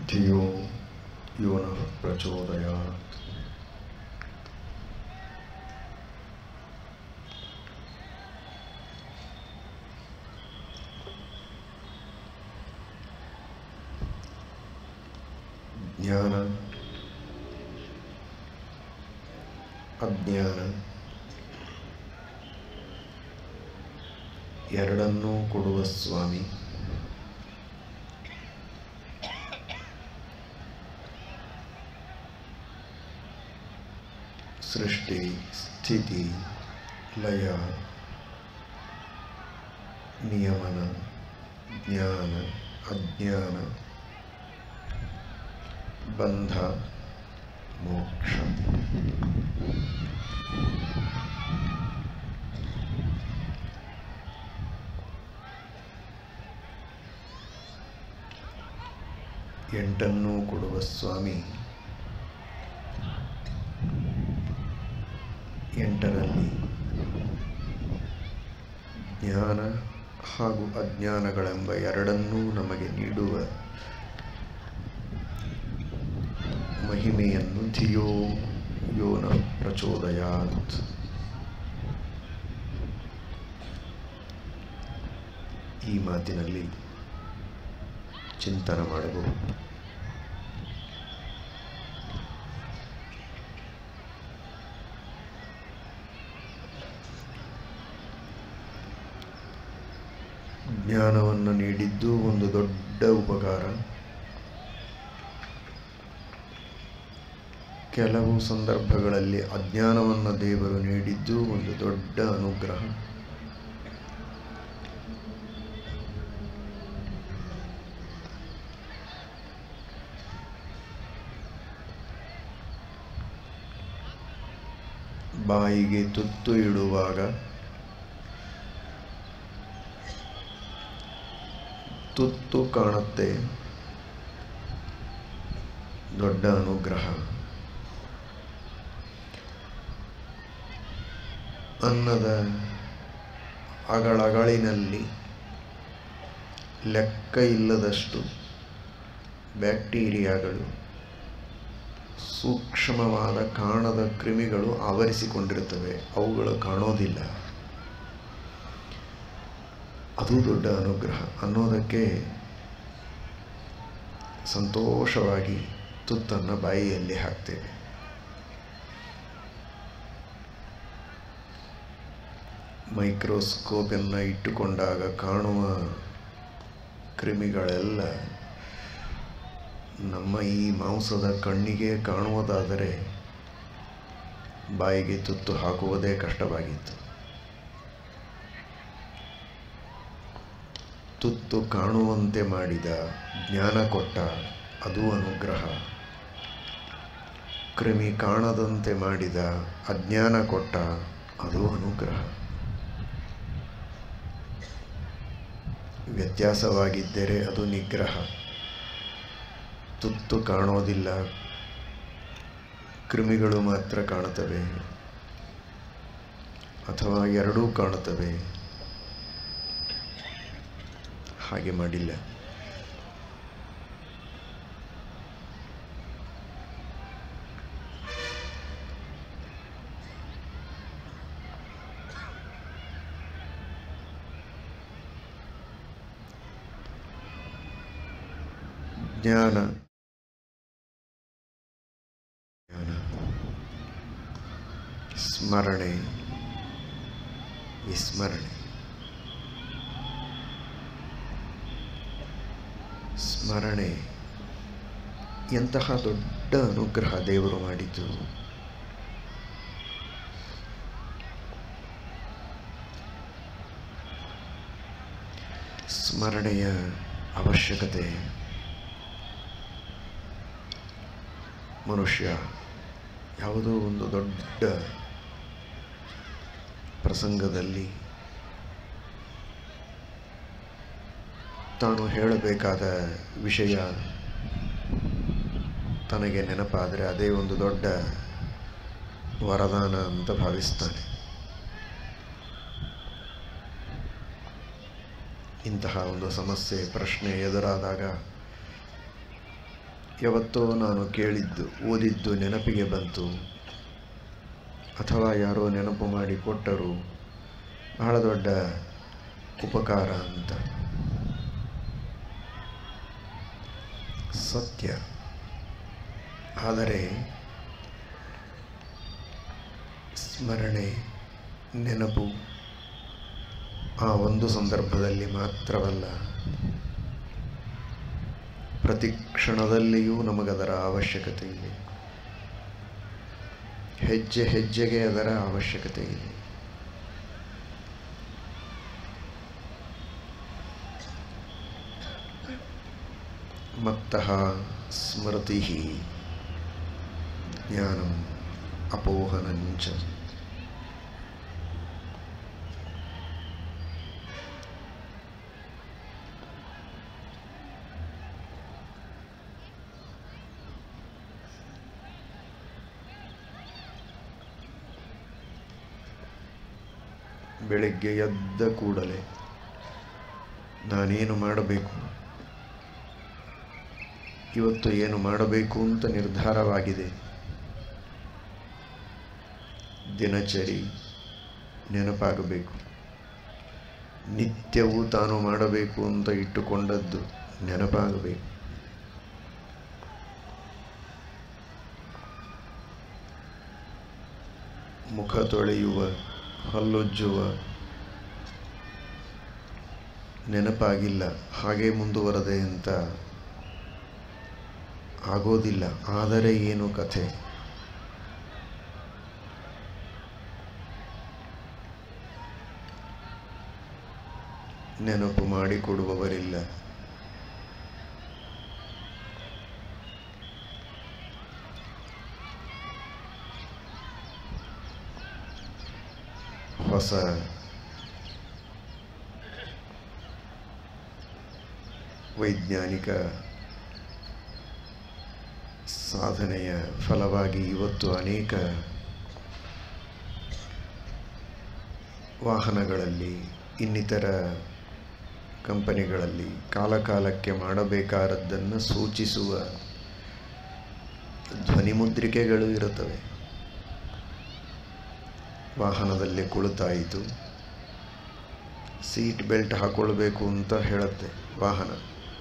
ಧಿಯೋ ಯೋ ನಃ ಪ್ರಚೋದಯಾತ್ ಜ್ಞಾನ ಅಜ್ಞಾನ ಎರಡನ್ನೂ ಕೊಡುವ ಸ್ವಾಮಿ ಸೃಷ್ಟಿ ಸ್ಥಿತಿ ಲಯ ನಿಯಮನ ಜ್ಞಾನ ಅಜ್ಞಾನ ಬಂಧ ಮೋಕ್ಷ ಎಂಟನ್ನೂ ಕೊಡುವ ಸ್ವಾಮಿ ಎಂಟರಲ್ಲಿ ಜ್ಞಾನ ಹಾಗೂ ಅಜ್ಞಾನಗಳೆಂಬ ಎರಡನ್ನೂ ನಮಗೆ ನೀಡುವ ಮಹಿಮೆಯನ್ನು ಧಿಯೋ ಯೋನ ಪ್ರಚೋದಯಾತ್ ಈ ಮಾತಿನಲ್ಲಿ ಚಿಂತನ ಮಾಡಬಹುದು ಜ್ಞಾನವನ್ನು ನೀಡಿದ್ದು ಒಂದು ದೊಡ್ಡ ಉಪಕಾರ ಕೆಲವು ಸಂದರ್ಭಗಳಲ್ಲಿ ಅಜ್ಞಾನವನ್ನು ದೇವರು ನೀಡಿದ್ದು ಒಂದು ದೊಡ್ಡ ಅನುಗ್ರಹ ಬಾಯಿಗೆ ತುತ್ತು ಇಡುವಾಗ ತುತ್ತು ಕಾಣುತ್ತೆ ದೊಡ್ಡ ಅನುಗ್ರಹ ಅನ್ನದ ಅಗಳಗಳಿನಲ್ಲಿ ಲೆಕ್ಕ ಇಲ್ಲದಷ್ಟು ಬ್ಯಾಕ್ಟೀರಿಯಾಗಳು ಸೂಕ್ಷ್ಮವಾದ ಕಾಣದ ಕ್ರಿಮಿಗಳು ಆವರಿಸಿಕೊಂಡಿರುತ್ತವೆ ಅವುಗಳು ಕಾಣೋದಿಲ್ಲ ಅದು ದೊಡ್ಡ ಅನುಗ್ರಹ ಅನ್ನೋದಕ್ಕೆ ಸಂತೋಷವಾಗಿ ತುತ್ತನ್ನು ಬಾಯಿಯಲ್ಲಿ ಹಾಕ್ತೇವೆ ಮೈಕ್ರೋಸ್ಕೋಪನ್ನು ಇಟ್ಟುಕೊಂಡಾಗ ಕಾಣುವ ಕ್ರಿಮಿಗಳೆಲ್ಲ ನಮ್ಮ ಈ ಮಾಂಸದ ಕಣ್ಣಿಗೆ ಕಾಣುವುದಾದರೆ ಬಾಯಿಗೆ ತುತ್ತು ಹಾಕುವುದೇ ಕಷ್ಟವಾಗಿತ್ತು ತುತ್ತು ಕಾಣುವಂತೆ ಮಾಡಿದ ಜ್ಞಾನ ಕೊಟ್ಟ ಅದು ಅನುಗ್ರಹ ಕ್ರಿಮಿ ಕಾಣದಂತೆ ಮಾಡಿದ ಅಜ್ಞಾನ ಕೊಟ್ಟ ಅದು ಅನುಗ್ರಹ ವ್ಯತ್ಯಾಸವಾಗಿದ್ದರೆ ಅದು ನಿಗ್ರಹ ತುತ್ತು ಕಾಣೋದಿಲ್ಲ ಕ್ರಿಮಿಗಳು ಮಾತ್ರ ಕಾಣುತ್ತವೆ ಅಥವಾ ಎರಡೂ ಕಾಣುತ್ತವೆ ಹಾಗೆ ಮಾಡಿಲ್ಲ ಜ್ಞಾನ ಜ್ಞಾನ ಸ್ಮರಣೆ ವಿಸ್ಮರಣೆ ಸ್ಮರಣೆ ಎಂತಹ ದೊಡ್ಡ ಅನುಗ್ರಹ ದೇವರು ಮಾಡಿದ್ದು ಸ್ಮರಣೆಯ ಅವಶ್ಯಕತೆ ಮನುಷ್ಯ ಯಾವುದೋ ಒಂದು ದೊಡ್ಡ ಪ್ರಸಂಗದಲ್ಲಿ ತಾನು ಹೇಳಬೇಕಾದ ವಿಷಯ ತನಗೆ ನೆನಪಾದರೆ ಅದೇ ಒಂದು ದೊಡ್ಡ ವರದಾನ ಅಂತ ಭಾವಿಸ್ತಾನೆ ಇಂತಹ ಒಂದು ಸಮಸ್ಯೆ ಪ್ರಶ್ನೆ ಎದುರಾದಾಗ ಯಾವತ್ತೋ ನಾನು ಕೇಳಿದ್ದು ಓದಿದ್ದು ನೆನಪಿಗೆ ಬಂತು ಅಥವಾ ಯಾರೋ ನೆನಪು ಮಾಡಿ ಕೊಟ್ಟರು ಬಹಳ ದೊಡ್ಡ ಉಪಕಾರ ಅಂತ ಸತ್ಯ ಆದರೆ ಸ್ಮರಣೆ ನೆನಪು ಆ ಒಂದು ಸಂದರ್ಭದಲ್ಲಿ ಮಾತ್ರವಲ್ಲ ಪ್ರತಿ ಕ್ಷಣದಲ್ಲಿಯೂ ನಮಗದರ ಅವಶ್ಯಕತೆ ಇದೆ ಹೆಜ್ಜೆ ಹೆಜ್ಜೆಗೆ ಅದರ ಅವಶ್ಯಕತೆ ಇದೆ ಮತ್ತಃ ಸ್ಮೃತಿ ಜ್ಞಾನಂ ಅಪೋಹನಂಚ ಬೆಳಗ್ಗೆ ಎದ್ದ ಕೂಡಲೇ ನಾನೇನು ಮಾಡಬೇಕು ಇವತ್ತು ಏನು ಮಾಡಬೇಕು ಅಂತ ನಿರ್ಧಾರವಾಗಿದೆ ದಿನಚರಿ ನೆನಪಾಗಬೇಕು ನಿತ್ಯವೂ ತಾನು ಮಾಡಬೇಕು ಅಂತ ಇಟ್ಟುಕೊಂಡದ್ದು ನೆನಪಾಗಬೇಕು ಮುಖ ತೊಳೆಯುವ ಹಲ್ಲುಜ್ಜುವ ನೆನಪಾಗಿಲ್ಲ ಹಾಗೆ ಮುಂದುವರದೆ ಅಂತ ಆಗೋದಿಲ್ಲ ಆದರೆ ಏನು ಕಥೆ ನೆನಪು ಮಾಡಿಕೊಡುವವರಿಲ್ಲ ಹೊಸ ವೈಜ್ಞಾನಿಕ ಸಾಧನೆಯ ಫಲವಾಗಿ ಇವತ್ತು ಅನೇಕ ವಾಹನಗಳಲ್ಲಿ ಇನ್ನಿತರ ಕಂಪನಿಗಳಲ್ಲಿ ಕಾಲಕಾಲಕ್ಕೆ ಮಾಡಬೇಕಾದದ್ದನ್ನು ಸೂಚಿಸುವ ಧ್ವನಿಮುದ್ರಿಕೆಗಳು ಇರುತ್ತವೆ ವಾಹನದಲ್ಲಿ ಕುಳಿತಾಯಿತು ಸೀಟ್ ಬೆಲ್ಟ್ ಹಾಕೊಳ್ಬೇಕು ಅಂತ ಹೇಳುತ್ತೆ ವಾಹನ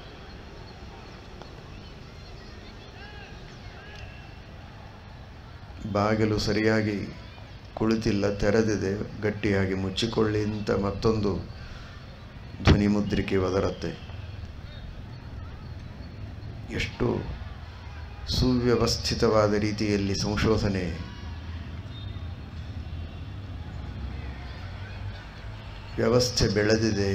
ಬಾಗಿಲು ಸರಿಯಾಗಿ ಕುಳಿತಿಲ್ಲ ತೆರೆದಿದೆ ಗಟ್ಟಿಯಾಗಿ ಮುಚ್ಚಿಕೊಳ್ಳಿ ಅಂತ ಮತ್ತೊಂದು ಧ್ವನಿ ಮುದ್ರಿಕೆ ಒದರತ್ತೆ ಎಷ್ಟು ಸುವ್ಯವಸ್ಥಿತವಾದ ರೀತಿಯಲ್ಲಿ ಸಂಶೋಧನೆ ವ್ಯವಸ್ಥೆ ಬೆಳೆದಿದೆ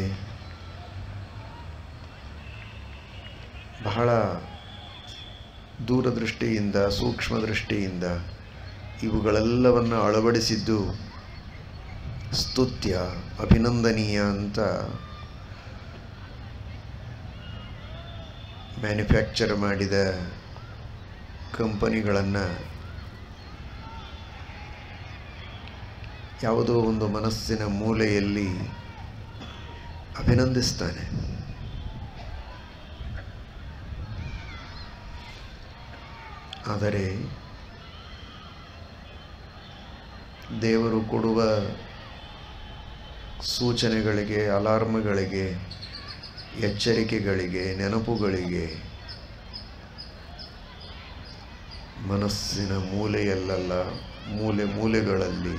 ಬಹಳ ದೂರದೃಷ್ಟಿಯಿಂದ ಸೂಕ್ಷ್ಮ ದೃಷ್ಟಿಯಿಂದ ಇವುಗಳೆಲ್ಲವನ್ನು ಅಳವಡಿಸಿದ್ದು ಸ್ತುತ್ಯ ಅಭಿನಂದನೀಯ ಅಂತ ಮ್ಯಾನುಫ್ಯಾಕ್ಚರ್ ಮಾಡಿದ ಕಂಪನಿಗಳನ್ನು ಯಾವುದೋ ಒಂದು ಮನಸ್ಸಿನ ಮೂಲೆಯಲ್ಲಿ ಅಭಿನಂದಿಸ್ತಾನೆ ಆದರೆ ದೇವರು ಕೊಡುವ ಸೂಚನೆಗಳಿಗೆ ಅಲಾರ್ಮ್ಗಳಿಗೆ ಎಚ್ಚರಿಕೆಗಳಿಗೆ ನೆನಪುಗಳಿಗೆ ಮನಸ್ಸಿನ ಮೂಲೆಯಲ್ಲಲ್ಲ ಮೂಲೆ ಮೂಲೆಗಳಲ್ಲಿ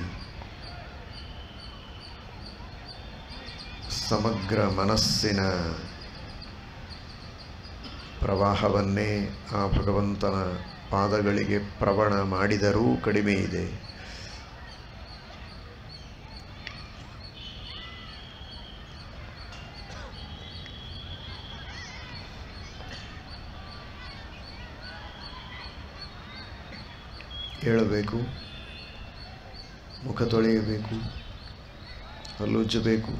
ಸಮಗ್ರ ಮನಸ್ಸಿನ ಪ್ರವಾಹವನ್ನೇ ಆ ಭಗವಂತನ ಪಾದಗಳಿಗೆ ಪ್ರವಣ ಮಾಡಿದರೂ ಕಡಿಮೆ ಇದೆ ಹೇಳಬೇಕು ಮುಖ ತೊಳೆಯಬೇಕು ಹಲ್ಲುಜ್ಜಬೇಕು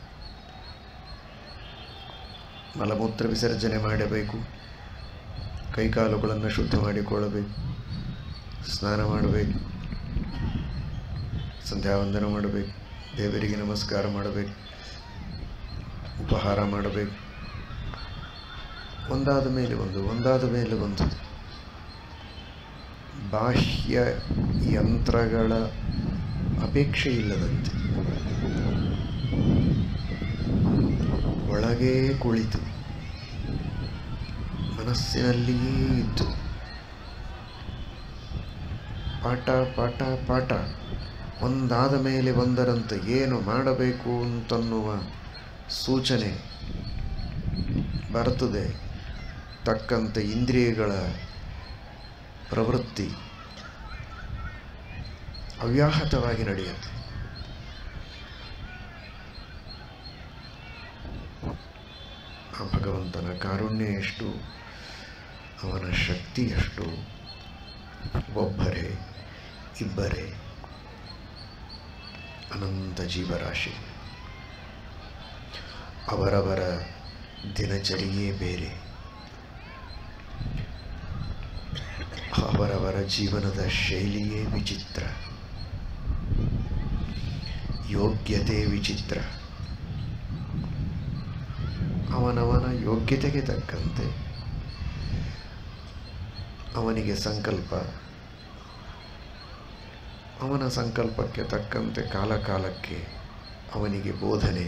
ಮಲಮೂತ್ರ ವಿಸರ್ಜನೆ ಮಾಡಬೇಕು ಕೈಕಾಲುಗಳನ್ನು ಶುದ್ಧ ಮಾಡಿಕೊಳ್ಳಬೇಕು ಸ್ನಾನ ಮಾಡಬೇಕು ಸಂಧ್ಯಾವಂದನ ಮಾಡಬೇಕು ದೇವರಿಗೆ ನಮಸ್ಕಾರ ಮಾಡಬೇಕು ಉಪಹಾರ ಮಾಡಬೇಕು ಒಂದಾದ ಮೇಲೆ ಒಂದು ಒಂದಾದ ಮೇಲೆ ಒಂದು ಬಾಹ್ಯ ಯಂತ್ರಗಳ ಅಪೇಕ್ಷೆ ಇಲ್ಲದಂತೆ ಒಳಗೇ ಕುಳಿತು ಮನಸ್ಸಿನಲ್ಲಿಯೇ ಇದ್ದು ಪಾಠ ಪಾಠ ಪಾಠ ಒಂದಾದ ಮೇಲೆ ಒಂದರಂತೆ ಏನು ಮಾಡಬೇಕು ಅಂತನ್ನುವ ಸೂಚನೆ ಬರ್ತದೆ ತಕ್ಕಂತೆ ಇಂದ್ರಿಯಗಳ ಪ್ರವೃತ್ತಿ ಅವ್ಯಾಹತವಾಗಿ ನಡೆಯುತ್ತೆ ಆ ಭಗವಂತನ ಕಾರುಣ್ಯ ಎಷ್ಟು ಅವನ ಶಕ್ತಿ ಎಷ್ಟು ಒಬ್ಬರೇ ಇಬ್ಬರೇ ಅನಂತ ಜೀವರಾಶಿ ಅವರವರ ದಿನಚರಿಯೇ ಬೇರೆ ಅವರವರ ಜೀವನದ ಶೈಲಿಯೇ ವಿಚಿತ್ರ ಯೋಗ್ಯತೆ ವಿಚಿತ್ರ ಅವನವನ ಯೋಗ್ಯತೆಗೆ ತಕ್ಕಂತೆ ಅವನಿಗೆ ಸಂಕಲ್ಪ ಅವನ ಸಂಕಲ್ಪಕ್ಕೆ ತಕ್ಕಂತೆ ಕಾಲ ಕಾಲಕ್ಕೆ ಅವನಿಗೆ ಬೋಧನೆ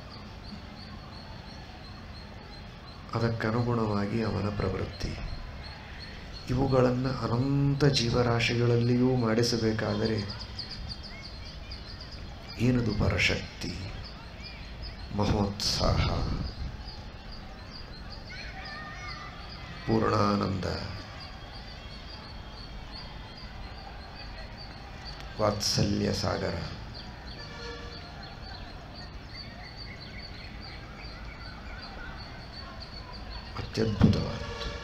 ಅದಕ್ಕನುಗುಣವಾಗಿ ಅವನ ಪ್ರವೃತ್ತಿ ಇವುಗಳನ್ನು ಅನಂತ ಜೀವರಾಶಿಗಳಲ್ಲಿಯೂ ಮಾಡಿಸಬೇಕಾದರೆ ಏನದು ಪರಶಕ್ತಿ ಮಹೋತ್ಸಾಹ ಪೂರ್ಣಾನಂದ ವಾತ್ಸಲ್ಯ ಸಾಗರ ಅತ್ಯದ್ಭುತವಾದದ್ದು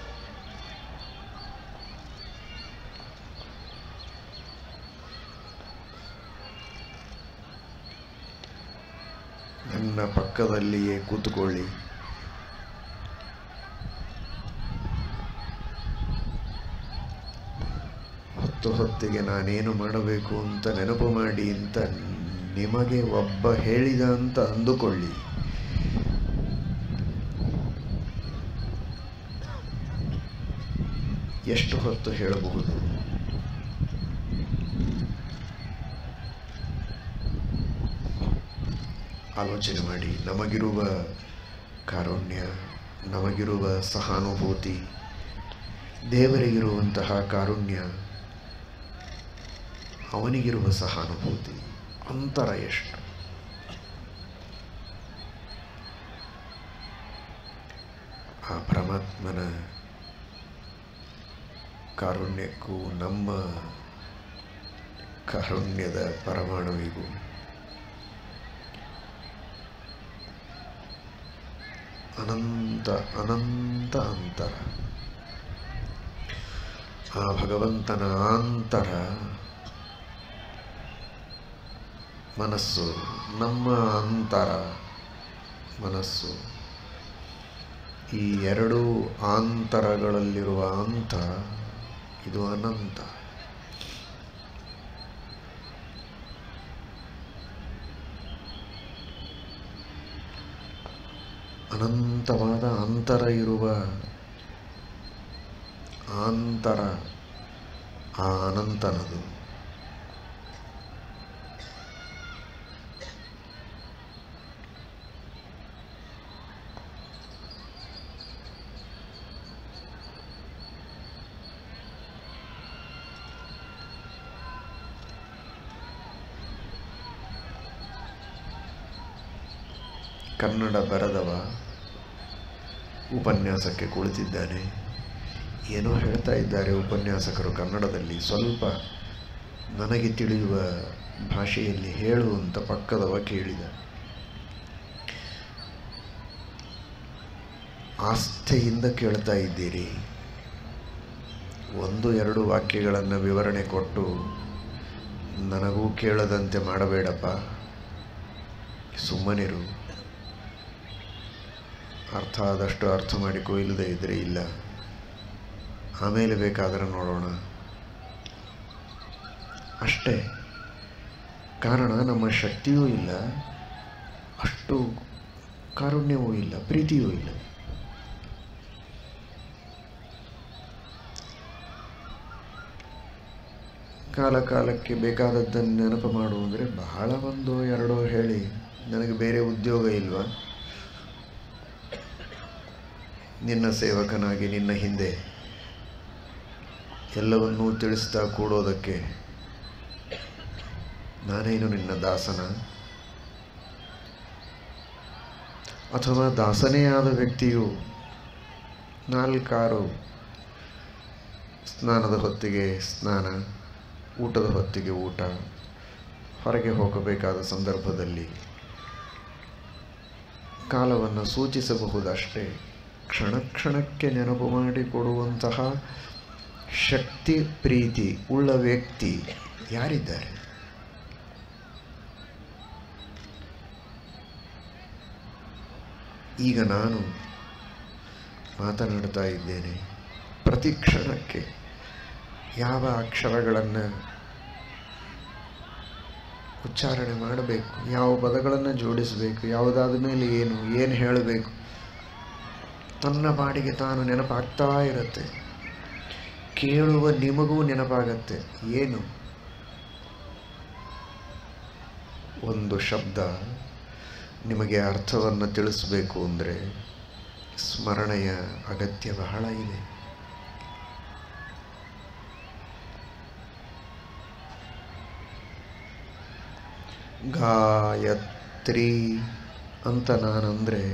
ನನ್ನ ಪಕ್ಕದಲ್ಲಿಯೇ ಕೂತ್ಕೊಳ್ಳಿ ಹೊತ್ತು ಹೊತ್ತಿಗೆ ನಾನೇನು ಮಾಡಬೇಕು ಅಂತ ನೆನಪು ಮಾಡಿ ಅಂತ ನಿಮಗೆ ಒಬ್ಬ ಹೇಳಿದ ಅಂತ ಅಂದುಕೊಳ್ಳಿ ಎಷ್ಟು ಹೊತ್ತು ಹೇಳಬಹುದು ಆಲೋಚನೆ ಮಾಡಿ ನಮಗಿರುವ ಕಾರುಣ್ಯ ನಮಗಿರುವ ಸಹಾನುಭೂತಿ ದೇವರಿಗಿರುವಂತಹ ಕಾರುಣ್ಯ ಅವನಿಗಿರುವ ಸಹಾನುಭೂತಿ ಅಂತರ ಎಷ್ಟು ಆ ಪರಮಾತ್ಮನ ಕಾರುಣ್ಯಕ್ಕೂ ನಮ್ಮ ಕಾರುಣ್ಯದ ಪರಮಾಣುವಿಗೂ ಅನಂತ ಅನಂತ ಅಂತರ ಆ ಭಗವಂತನ ಆಂತರ ಮನಸ್ಸು ನಮ್ಮ ಅಂತರ ಮನಸ್ಸು ಈ ಎರಡೂ ಆಂತರಗಳಲ್ಲಿರುವ ಅಂತ ಇದು ಅನಂತ ಅನಂತವಾದ ಅಂತರ ಇರುವ ಆಂತರ ಆ ಅನಂತನದು ಕನ್ನಡ ಬರೆದವ ಉಪನ್ಯಾಸಕ್ಕೆ ಕುಳಿತಿದ್ದಾನೆ ಏನೋ ಹೇಳ್ತಾ ಇದ್ದಾರೆ ಉಪನ್ಯಾಸಕರು ಕನ್ನಡದಲ್ಲಿ ಸ್ವಲ್ಪ ನನಗೆ ತಿಳಿಯುವ ಭಾಷೆಯಲ್ಲಿ ಹೇಳು ಅಂತ ಪಕ್ಕದವ ಕೇಳಿದ ಆಸ್ಥೆಯಿಂದ ಕೇಳ್ತಾ ಇದ್ದೀರಿ ಒಂದು ಎರಡು ವಾಕ್ಯಗಳನ್ನು ವಿವರಣೆ ಕೊಟ್ಟು ನನಗೂ ಕೇಳದಂತೆ ಮಾಡಬೇಡಪ್ಪ ಸುಮ್ಮನಿರು ಅರ್ಥ ಆದಷ್ಟು ಅರ್ಥ ಮಾಡಿಕೋ ಇಲ್ಲದೆ ಇದ್ದರೆ ಇಲ್ಲ ಆಮೇಲೆ ಬೇಕಾದರೆ ನೋಡೋಣ ಅಷ್ಟೇ ಕಾರಣ ನಮ್ಮ ಶಕ್ತಿಯೂ ಇಲ್ಲ ಅಷ್ಟು ಕಾರುಣ್ಯವೂ ಇಲ್ಲ ಪ್ರೀತಿಯೂ ಇಲ್ಲ ಕಾಲ ಕಾಲಕ್ಕೆ ಬೇಕಾದದ್ದನ್ನು ನೆನಪು ಮಾಡು ಅಂದರೆ ಬಹಳ ಒಂದೋ ಎರಡೋ ಹೇಳಿ ನನಗೆ ಬೇರೆ ಉದ್ಯೋಗ ಇಲ್ವಾ ನಿನ್ನ ಸೇವಕನಾಗಿ ನಿನ್ನ ಹಿಂದೆ ಎಲ್ಲವನ್ನೂ ತಿಳಿಸ್ತಾ ಕೂಡೋದಕ್ಕೆ ನಾನೇನು ನಿನ್ನ ದಾಸನ ಅಥವಾ ದಾಸನೇ ಆದ ವ್ಯಕ್ತಿಯು ನಾಲ್ಕಾರು ಸ್ನಾನದ ಹೊತ್ತಿಗೆ ಸ್ನಾನ ಊಟದ ಹೊತ್ತಿಗೆ ಊಟ ಹೊರಗೆ ಹೋಗಬೇಕಾದ ಸಂದರ್ಭದಲ್ಲಿ ಕಾಲವನ್ನು ಸೂಚಿಸಬಹುದಷ್ಟೇ ಕ್ಷಣ ಕ್ಷಣಕ್ಕೆ ನೆನಪು ಮಾಡಿಕೊಡುವಂತಹ ಶಕ್ತಿ ಪ್ರೀತಿ ಉಳ್ಳ ವ್ಯಕ್ತಿ ಯಾರಿದ್ದಾರೆ ಈಗ ನಾನು ಮಾತನಾಡ್ತಾ ಇದ್ದೇನೆ ಪ್ರತಿ ಕ್ಷಣಕ್ಕೆ ಯಾವ ಅಕ್ಷರಗಳನ್ನು ಉಚ್ಚಾರಣೆ ಮಾಡಬೇಕು ಯಾವ ಪದಗಳನ್ನು ಜೋಡಿಸಬೇಕು ಯಾವುದಾದ ಮೇಲೆ ಏನು ಏನು ಹೇಳಬೇಕು ತನ್ನ ಪಾಡಿಗೆ ತಾನು ನೆನಪಾಗ್ತಾ ಇರುತ್ತೆ ಕೇಳುವ ನಿಮಗೂ ನೆನಪಾಗತ್ತೆ ಏನು ಒಂದು ಶಬ್ದ ನಿಮಗೆ ಅರ್ಥವನ್ನು ತಿಳಿಸಬೇಕು ಅಂದರೆ ಸ್ಮರಣೆಯ ಅಗತ್ಯ ಬಹಳ ಇದೆ ಗಾಯತ್ರಿ ಅಂತ ನಾನಂದರೆ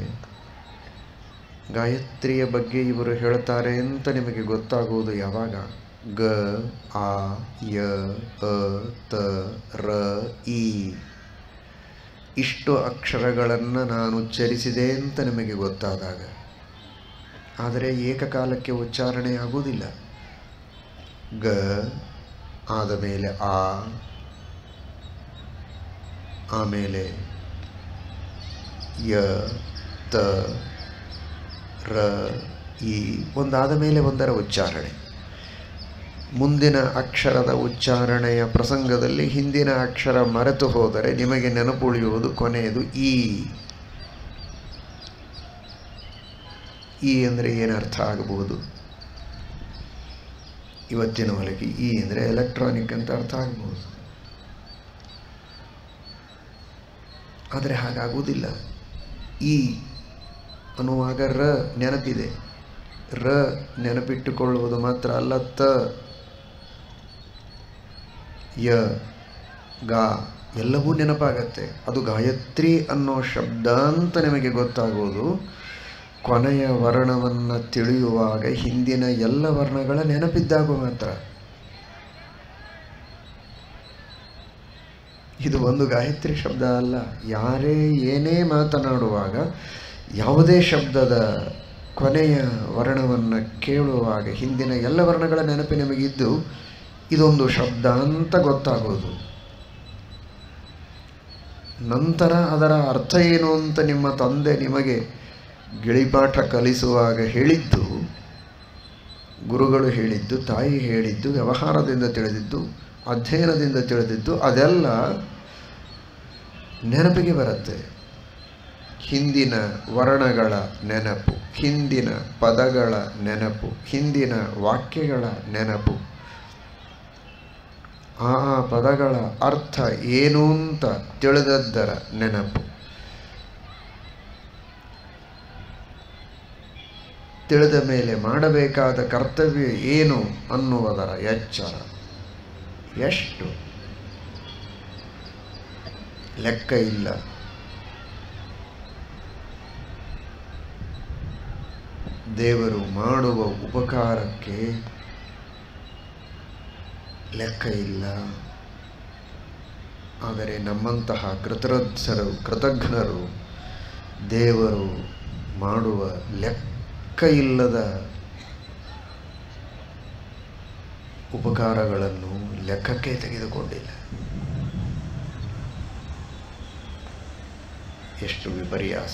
ಗಾಯತ್ರಿಯ ಬಗ್ಗೆ ಇವರು ಹೇಳ್ತಾರೆ ಅಂತ ನಿಮಗೆ ಗೊತ್ತಾಗುವುದು ಯಾವಾಗ ಗ ಆ ಯ ಅ ತ ರ ಇ ಇಷ್ಟು ಅಕ್ಷರಗಳನ್ನು ನಾನು ಉಚ್ಚರಿಸಿದೆ ಅಂತ ನಿಮಗೆ ಗೊತ್ತಾದಾಗ ಆದರೆ ಏಕಕಾಲಕ್ಕೆ ಉಚ್ಚಾರಣೆ ಆಗುವುದಿಲ್ಲ ಗ ಆದ ಮೇಲೆ ಆ ಆಮೇಲೆ ಯ ತ ರ ಈ ಒಂದಾದ ಮೇಲೆ ಒಂದರ ಉಚ್ಚಾರಣೆ ಮುಂದಿನ ಅಕ್ಷರದ ಉಚ್ಚಾರಣೆಯ ಪ್ರಸಂಗದಲ್ಲಿ ಹಿಂದಿನ ಅಕ್ಷರ ಮರೆತು ಹೋದರೆ ನಿಮಗೆ ನೆನಪುಳಿಯುವುದು ಕೊನೆಯದು ಈ ಈ ಅಂದರೆ ಏನರ್ಥ ಆಗಬಹುದು ಇವತ್ತಿನ ಒಳಗೆ ಈ ಅಂದರೆ ಎಲೆಕ್ಟ್ರಾನಿಕ್ ಅಂತ ಅರ್ಥ ಆಗಬಹುದು ಆದರೆ ಹಾಗಾಗುವುದಿಲ್ಲ ಈ ಅನ್ನುವಾಗ ರ ನೆನಪಿದೆ ರ ನೆನಪಿಟ್ಟುಕೊಳ್ಳುವುದು ಮಾತ್ರ ಅಲ್ಲ ತ ಯ ಗಾ ಎಲ್ಲವೂ ನೆನಪಾಗತ್ತೆ ಅದು ಗಾಯತ್ರಿ ಅನ್ನೋ ಶಬ್ದ ಅಂತ ನಿಮಗೆ ಗೊತ್ತಾಗೋದು ಕೊನೆಯ ವರ್ಣವನ್ನು ತಿಳಿಯುವಾಗ ಹಿಂದಿನ ಎಲ್ಲ ವರ್ಣಗಳ ನೆನಪಿದ್ದಾಗ ಮಾತ್ರ ಇದು ಒಂದು ಗಾಯತ್ರಿ ಶಬ್ದ ಅಲ್ಲ ಯಾರೇ ಏನೇ ಮಾತನಾಡುವಾಗ ಯಾವುದೇ ಶಬ್ದದ ಕೊನೆಯ ವರ್ಣವನ್ನು ಕೇಳುವಾಗ ಹಿಂದಿನ ಎಲ್ಲ ವರ್ಣಗಳ ನೆನಪು ನಿಮಗಿದ್ದು ಇದೊಂದು ಶಬ್ದ ಅಂತ ಗೊತ್ತಾಗೋದು ನಂತರ ಅದರ ಅರ್ಥ ಏನು ಅಂತ ನಿಮ್ಮ ತಂದೆ ನಿಮಗೆ ಗಿಳಿಪಾಠ ಕಲಿಸುವಾಗ ಹೇಳಿದ್ದು ಗುರುಗಳು ಹೇಳಿದ್ದು ತಾಯಿ ಹೇಳಿದ್ದು ವ್ಯವಹಾರದಿಂದ ತಿಳಿದಿದ್ದು ಅಧ್ಯಯನದಿಂದ ತಿಳಿದಿದ್ದು ಅದೆಲ್ಲ ನೆನಪಿಗೆ ಬರುತ್ತೆ ಹಿಂದಿನ ವರ್ಣಗಳ ನೆನಪು ಹಿಂದಿನ ಪದಗಳ ನೆನಪು ಹಿಂದಿನ ವಾಕ್ಯಗಳ ನೆನಪು ಆ ಪದಗಳ ಅರ್ಥ ಏನು ಅಂತ ತಿಳಿದದ್ದರ ನೆನಪು ತಿಳಿದ ಮೇಲೆ ಮಾಡಬೇಕಾದ ಕರ್ತವ್ಯ ಏನು ಅನ್ನುವುದರ ಎಚ್ಚರ ಎಷ್ಟು ಲೆಕ್ಕ ಇಲ್ಲ ದೇವರು ಮಾಡುವ ಉಪಕಾರಕ್ಕೆ ಲೆಕ್ಕ ಇಲ್ಲ ಆದರೆ ನಮ್ಮಂತಹ ಕೃತಜ್ಞರು ಕೃತಜ್ಞರು ದೇವರು ಮಾಡುವ ಲೆಕ್ಕ ಇಲ್ಲದ ಉಪಕಾರಗಳನ್ನು ಲೆಕ್ಕಕ್ಕೆ ತೆಗೆದುಕೊಂಡಿಲ್ಲ ಎಷ್ಟು ವಿಪರ್ಯಾಸ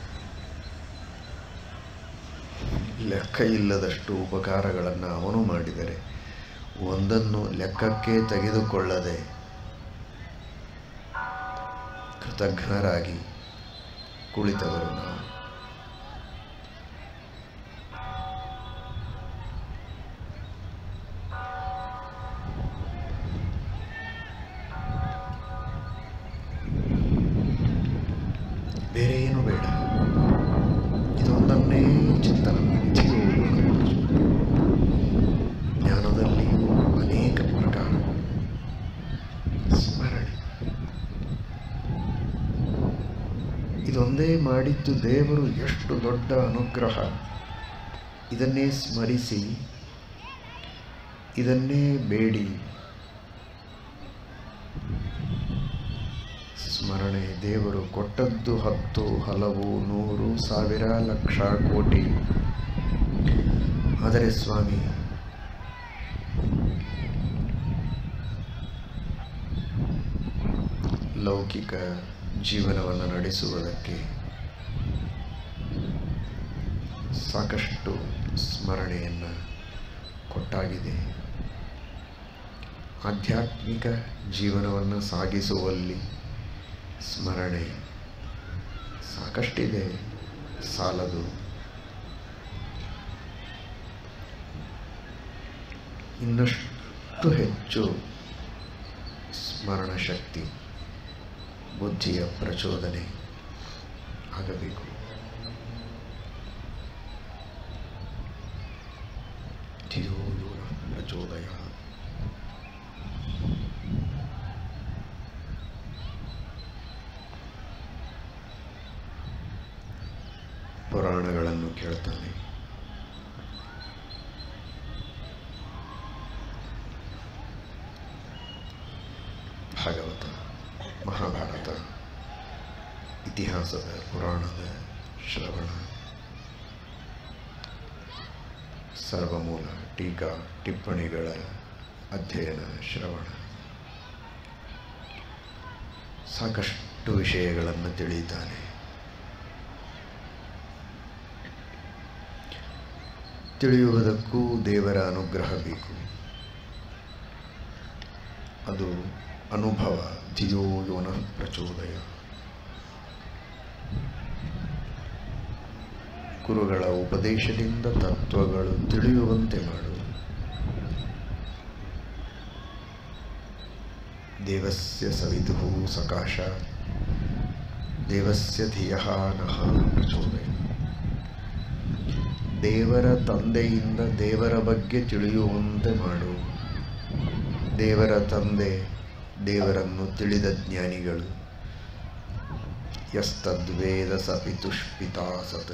ಲೆಕ್ಕ ಇಲ್ಲದಷ್ಟು ಉಪಕಾರಗಳನ್ನು ಅವನು ಮಾಡಿದರೆ ಒಂದನ್ನು ಲೆಕ್ಕಕ್ಕೆ ತೆಗೆದುಕೊಳ್ಳದೆ ಕೃತಜ್ಞರಾಗಿ ಕುಳಿತವರು ನಾವು ಬೇರೆ ಏನು ಬೇಡ ಇದೊಂದನ್ನೇ ಚಿಂತನೆ ಮಾಡಿ ಜೀವೋಯೋನ ಜ್ಞಾನದಲ್ಲಿ ಅನೇಕ ಪ್ರಕಾರ ಸ್ಮರಣೆ ಇದೊಂದೇ ಮಾಡಿದ್ದು ದೇವರು ಎಷ್ಟು ದೊಡ್ಡ ಅನುಗ್ರಹ ಇದನ್ನೇ ಸ್ಮರಿಸಿ ಇದನ್ನೇ ಬೇಡಿ ಸ್ಮರಣೆ ದೇವರು ಕೊಟ್ಟದ್ದು ಹತ್ತು ಹಲವು ನೂರು ಸಾವಿರ ಲಕ್ಷ ಕೋಟಿ ಆದರೆ ಸ್ವಾಮಿ ಲೌಕಿಕ ಜೀವನವನ್ನು ನಡೆಸುವುದಕ್ಕೆ ಸಾಕಷ್ಟು ಸ್ಮರಣೆಯನ್ನು ಕೊಟ್ಟಾಗಿದೆ ಆಧ್ಯಾತ್ಮಿಕ ಜೀವನವನ್ನು ಸಾಗಿಸುವಲ್ಲಿ ಸ್ಮರಣೆ ಸಾಕಷ್ಟಿದೆ ಸಾಲದು ಇನ್ನಷ್ಟು ಹೆಚ್ಚು ಸ್ಮರಣ ಶಕ್ತಿ ಬುದ್ಧಿಯ ಪ್ರಚೋದನೆ ಆಗಬೇಕು ಧಿಯೋ ಯೋ ನಃ ಪ್ರಚೋದಯ ಪುರಾಣಗಳನ್ನು ಕೇಳ್ತಾನೆ ಭಾಗವತ ಮಹಾಭಾರತ ಇತಿಹಾಸದ ಪುರಾಣದ ಶ್ರವಣ ಸರ್ವಮೂಲ ಟೀಕಾ ಟಿಪ್ಪಣಿಗಳ ಅಧ್ಯಯನ ಶ್ರವಣ ಸಾಕಷ್ಟು ವಿಷಯಗಳನ್ನು ತಿಳಿತಾನೆ ತಿಳಿಯುವುದಕ್ಕೂ ದೇವರ ಅನುಗ್ರಹ ಬೇಕು ಅದು ಅನುಭವ ಧಿಯೋ ಯೋನ ಪ್ರಚೋದಯ ಗುರುಗಳ ಉಪದೇಶದಿಂದ ತತ್ವಗಳು ತಿಳಿಯುವಂತೆ ಮಾಡು ದೇವಸ್ಯ ಸವಿದುಃ ಸಕಾಶ ದೇವಸ್ಯ ಧಿಯಃ ನಃ ಪ್ರಚೋದಯ ದೇವರ ತಂದೆಯಿಂದ ದೇವರ ಬಗ್ಗೆ ತಿಳಿಯುವಂತೆ ಮಾಡು ದೇವರ ತಂದೆ ದೇವರನ್ನು ತಿಳಿದ ಜ್ಞಾನಿಗಳು ಯಸ್ತದ್ವೇದ ಸ ಪಿತುಷ್ಪಿತಾ ಸತ್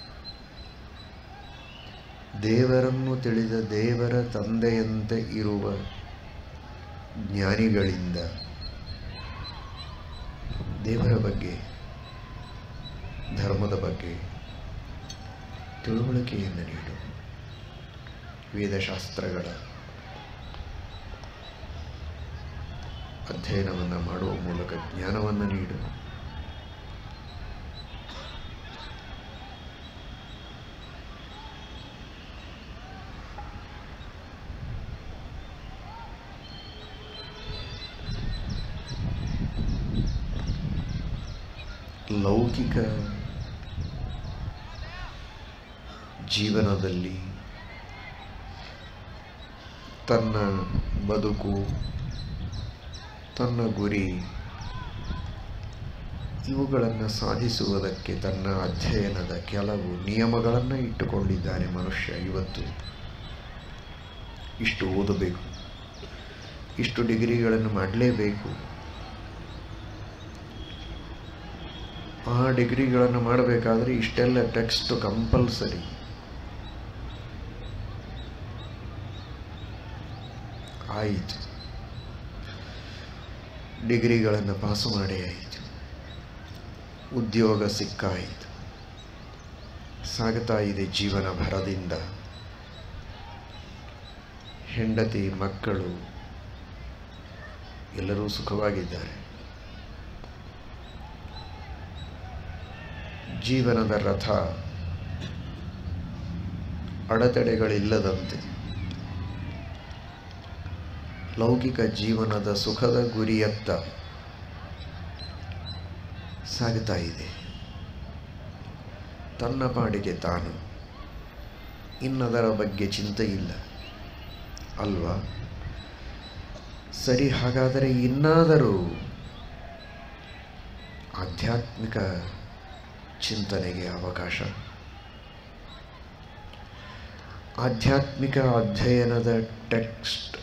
ದೇವರನ್ನು ತಿಳಿದ ದೇವರ ತಂದೆಯಂತೆ ಇರುವ ಜ್ಞಾನಿಗಳಿಂದ ದೇವರ ಬಗ್ಗೆ ಧರ್ಮದ ಬಗ್ಗೆ ತಿಳುವಳಿಕೆಯನ್ನು ನೀಡು ವೇದಶಾಸ್ತ್ರಗಳ ಅಧ್ಯಯನವನ್ನು ಮಾಡುವ ಮೂಲಕ ಜ್ಞಾನವನ್ನು ನೀಡು ಲೌಕಿಕ ಜೀವನದಲ್ಲಿ ತನ್ನ ಬದುಕು ತನ್ನ ಗುರಿ ಇವುಗಳನ್ನು ಸಾಧಿಸುವುದಕ್ಕೆ ತನ್ನ ಅಧ್ಯಯನದ ಕೆಲವು ನಿಯಮಗಳನ್ನು ಇಟ್ಟುಕೊಂಡಿದ್ದಾನೆ ಮನುಷ್ಯ ಇವತ್ತು ಇಷ್ಟು ಓದಬೇಕು ಇಷ್ಟು ಡಿಗ್ರಿಗಳನ್ನು ಮಾಡಲೇಬೇಕು ಆ ಡಿಗ್ರಿಗಳನ್ನು ಮಾಡಬೇಕಾದ್ರೆ ಇಷ್ಟೆಲ್ಲ ಟೆಕ್ಸ್ಟ್ ಕಂಪಲ್ಸರಿ ಆಯಿತು ಡಿಗ್ರಿಗಳನ್ನು ಪಾಸು ಮಾಡಿ ಆಯಿತು ಉದ್ಯೋಗ ಸಿಕ್ಕಾಯಿತು ಸಾಗುತ್ತಾ ಇದೆ ಜೀವನ ಭರದಿಂದ ಹೆಂಡತಿ ಮಕ್ಕಳು ಎಲ್ಲರೂ ಸುಖವಾಗಿದ್ದಾರೆ ಜೀವನದ ರಥ ಅಡೆತಡೆಗಳಿಲ್ಲದಂತೆ ಲೌಕಿಕ ಜೀವನದ ಸುಖದ ಗುರಿಯತ್ತ ಸಾಗುತ್ತಾ ಇದೆ ತನ್ನ ಪಾಡಿಗೆ ತಾನು ಇನ್ನದರ ಬಗ್ಗೆ ಚಿಂತೆ ಇಲ್ಲ ಅಲ್ವಾ ಸರಿ ಹಾಗಾದರೆ ಇನ್ನಾದರೂ ಆಧ್ಯಾತ್ಮಿಕ ಚಿಂತನೆಗೆ ಅವಕಾಶ ಆಧ್ಯಾತ್ಮಿಕ ಅಧ್ಯಯನದ ಟೆಕ್ಸ್ಟ್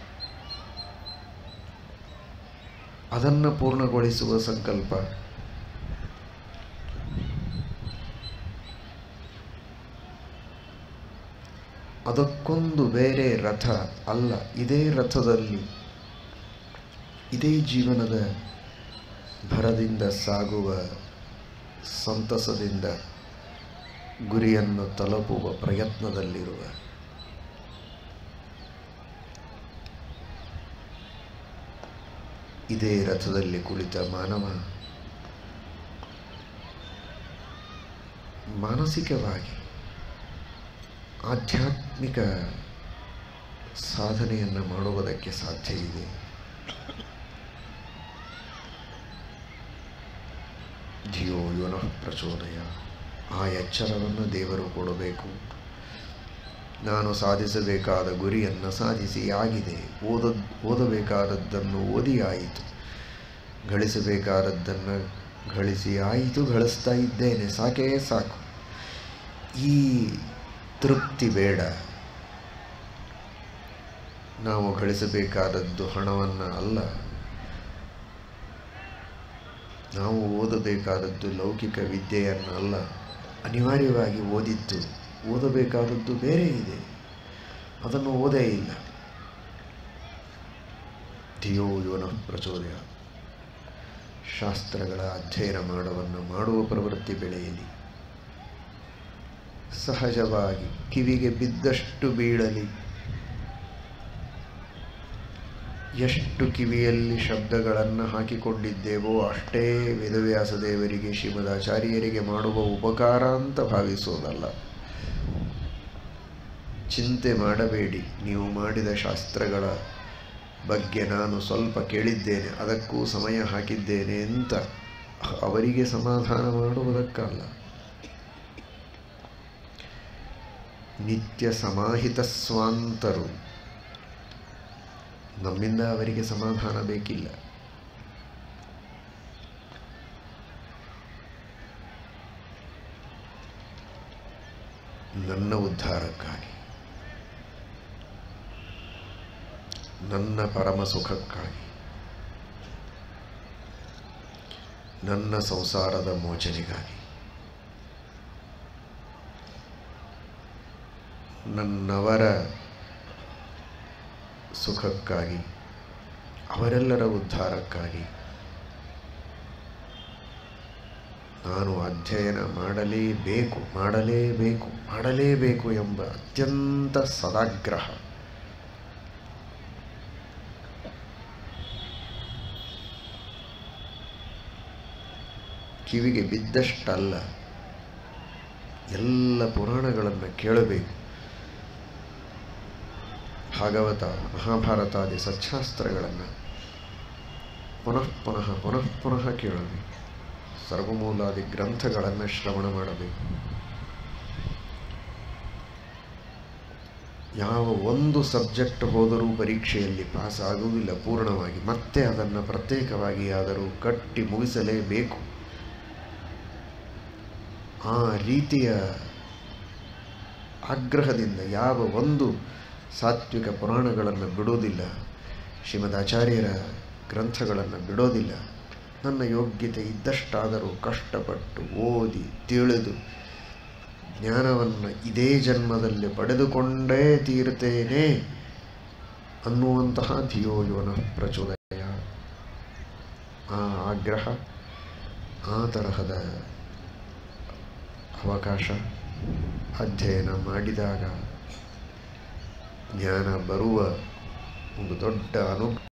ಅದನ್ನು ಪೂರ್ಣಗೊಳಿಸುವ ಸಂಕಲ್ಪ ಅದಕ್ಕೊಂದು ಬೇರೆ ರಥ ಅಲ್ಲ ಇದೇ ರಥದಲ್ಲಿ ಇದೇ ಜೀವನದ ಭರದಿಂದ ಸಾಗುವ ಸಂತಸದಿಂದ ಗುರಿಯನ್ನು ತಲುಪುವ ಪ್ರಯತ್ನದಲ್ಲಿರುವ ಇದೇ ರಥದಲ್ಲಿ ಕುಳಿತ ಮಾನವ ಮಾನಸಿಕವಾಗಿ ಆಧ್ಯಾತ್ಮಿಕ ಸಾಧನೆಯನ್ನು ಮಾಡುವುದಕ್ಕೆ ಸಾಧ್ಯ ಇದೆ ಧಿಯೋ ಯೋನಃ ಪ್ರಚೋದಯ ಆ ಎಚ್ಚರವನ್ನು ದೇವರು ಕೊಡಬೇಕು ನಾನು ಸಾಧಿಸಬೇಕಾದ ಗುರಿಯನ್ನು ಸಾಧಿಸಿ ಆಗಿದೆ ಓದ ಓದಬೇಕಾದದ್ದನ್ನು ಓದಿ ಆಯಿತು ಗಳಿಸಬೇಕಾದದ್ದನ್ನು ಗಳಿಸಿ ಆಯಿತು ಗಳಿಸ್ತಾ ಇದ್ದೇನೆ ಸಾಕೇ ಸಾಕು ಈ ತೃಪ್ತಿ ಬೇಡ ನಾವು ಗಳಿಸಬೇಕಾದದ್ದು ಹಣವನ್ನು ಅಲ್ಲ ನಾವು ಓದಬೇಕಾದದ್ದು ಲೌಕಿಕ ವಿದ್ಯೆಯನ್ನು ಅಲ್ಲ ಅನಿವಾರ್ಯವಾಗಿ ಓದಿದ್ದು ಓದಬೇಕಾದದ್ದು ಬೇರೆ ಇದೆ ಅದನ್ನು ಓದೇ ಇಲ್ಲ ಧಿಯೋ ಯೋನ ಪ್ರಚೋದಯ ಶಾಸ್ತ್ರಗಳ ಅಧ್ಯಯನ ಮಾಡವನ್ನು ಮಾಡುವ ಪ್ರವೃತ್ತಿ ಬೆಳೆಯಲಿ ಸಹಜವಾಗಿ ಕಿವಿಗೆ ಬಿದ್ದಷ್ಟು ಬೀಳಲಿ ಎಷ್ಟು ಕಿವಿಯಲ್ಲಿ ಶಬ್ದಗಳನ್ನು ಹಾಕಿಕೊಂಡಿದ್ದೇವೋ ಅಷ್ಟೇ ವೇದವ್ಯಾಸ ದೇವರಿಗೆ ಶ್ರೀಮದಾಚಾರ್ಯರಿಗೆ ಮಾಡುವ ಉಪಕಾರ ಅಂತ ಭಾವಿಸೋದಲ್ಲ ಚಿಂತೆ ಮಾಡಬೇಡಿ ನೀವು ಮಾಡಿದ ಶಾಸ್ತ್ರಗಳ ಬಗ್ಗೆ ನಾನು ಸ್ವಲ್ಪ ಕೇಳಿದ್ದೇನೆ ಅದಕ್ಕೂ ಸಮಯ ಹಾಕಿದ್ದೇನೆ ಅಂತ ಅವರಿಗೆ ಸಮಾಧಾನ ಮಾಡುವುದಕ್ಕಲ್ಲ ನಿತ್ಯ ಸಮಾಹಿತ ಸ್ವಾಂತರು ನಮ್ಮಿಂದ ಅವರಿಗೆ ಸಮಾಧಾನ ಬೇಕಿಲ್ಲ ನನ್ನ ಉದ್ಧಾರಕ್ಕಾಗಿ ನನ್ನ ಪರಮ ಸುಖಕ್ಕಾಗಿ ನನ್ನ ಸಂಸಾರದ ಮೋಚನೆಗಾಗಿ ನನ್ನವರ ಸುಖಕ್ಕಾಗಿ ಅವರೆಲ್ಲರ ಉದ್ಧಾರಕ್ಕಾಗಿ ನಾನು ಅಧ್ಯಯನ ಮಾಡಲೇಬೇಕು ಮಾಡಲೇಬೇಕು ಮಾಡಲೇಬೇಕು ಎಂಬ ಅತ್ಯಂತ ಸದಾಗ್ರಹ ಕಿವಿಗೆ ಬಿದ್ದಷ್ಟಲ್ಲ ಎಲ್ಲ ಪುರಾಣಗಳನ್ನು ಕೇಳಬೇಕು ಭಾಗವತ ಮಹಾಭಾರತಾದಿ ಸಚ್ಚಾಸ್ತ್ರಗಳನ್ನು ಪುನಃ ಪುನಃ ಪುನಃ ಪುನಃ ಕೇಳಬೇಕು ಸರ್ವಮೂಲಾದಿ ಗ್ರಂಥಗಳನ್ನು ಶ್ರವಣ ಮಾಡಬೇಕು ಯಾವ ಒಂದು ಸಬ್ಜೆಕ್ಟ್ ಹೋದರೂ ಪರೀಕ್ಷೆಯಲ್ಲಿ ಪಾಸ್ ಆಗುವುದಿಲ್ಲ ಪೂರ್ಣವಾಗಿ ಮತ್ತೆ ಅದನ್ನು ಪ್ರತ್ಯೇಕವಾಗಿ ಆದರೂ ಕಟ್ಟಿ ಮುಗಿಸಲೇಬೇಕು ಆ ರೀತಿಯ ಆಗ್ರಹದಿಂದ ಯಾವ ಒಂದು ಸಾತ್ವಿಕ ಪುರಾಣಗಳನ್ನು ಬಿಡೋದಿಲ್ಲ ಶ್ರೀಮದ್ ಆಚಾರ್ಯರ ಗ್ರಂಥಗಳನ್ನು ಬಿಡೋದಿಲ್ಲ ನನ್ನ ಯೋಗ್ಯತೆ ಇದ್ದಷ್ಟಾದರೂ ಕಷ್ಟಪಟ್ಟು ಓದಿ ತಿಳಿದು ಜ್ಞಾನವನ್ನು ಇದೇ ಜನ್ಮದಲ್ಲಿ ಪಡೆದುಕೊಂಡೇ ತೀರ್ತೇನೆ ಅನ್ನುವಂತಹ ಧಿಯೋಯೋನ ಪ್ರಚೋದಯ ಆ ಆಗ್ರಹ ಆ ತರಹದ ಅವಕಾಶ ಅಧ್ಯಯನ ಮಾಡಿದಾಗ ಜ್ಞಾನ ಬರುವ ಒಂದು ದೊಡ್ಡ ಅನು